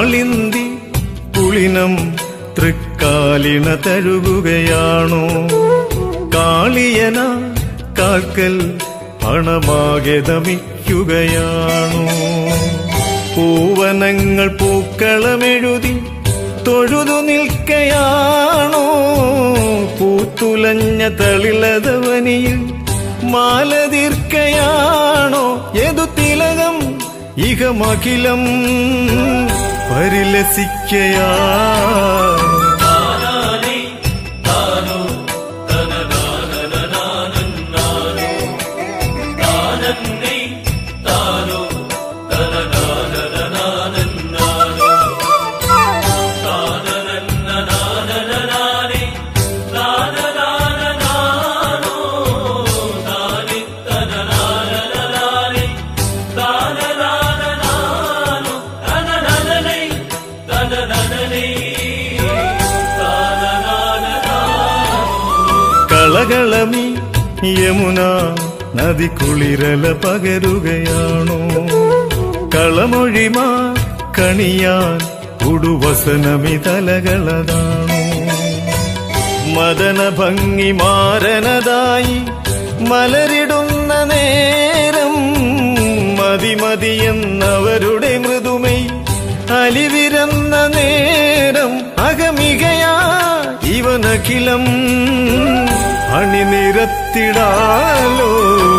കാളിന്തി പുളിനം തൃക്കാലിണ തഴുകുകയാണോ കാളിയന കാൽക്കൽ പണമാകെ ദമിക്കുകയാണോ പൂവനങ്ങൾ പൂക്കളമെഴുതി തൊഴുതു നിൽക്കയാണോ പൂത്തുലഞ്ഞ തളിളതവനിയിൽ മാലതീർക്കയാണോ ഏതു തിലകം ഇഹമഖിലം പരിലസിക്കയാ കളകളമി യമുന നദി കുളിരല പകരുകയാണോ കളമൊഴിമാ കണിയാൻ ഉടുവസനമി തലകളതാണോ മദന ഭംഗി മാരനതായി മലരിടുന്ന നേരം മതിമതിയെന്നവരുടെ മൃദുമൈ അലിവിരന്ന നേരം അകമികയാ ഇവനഖിലം അണിനിരത്തിടാലോ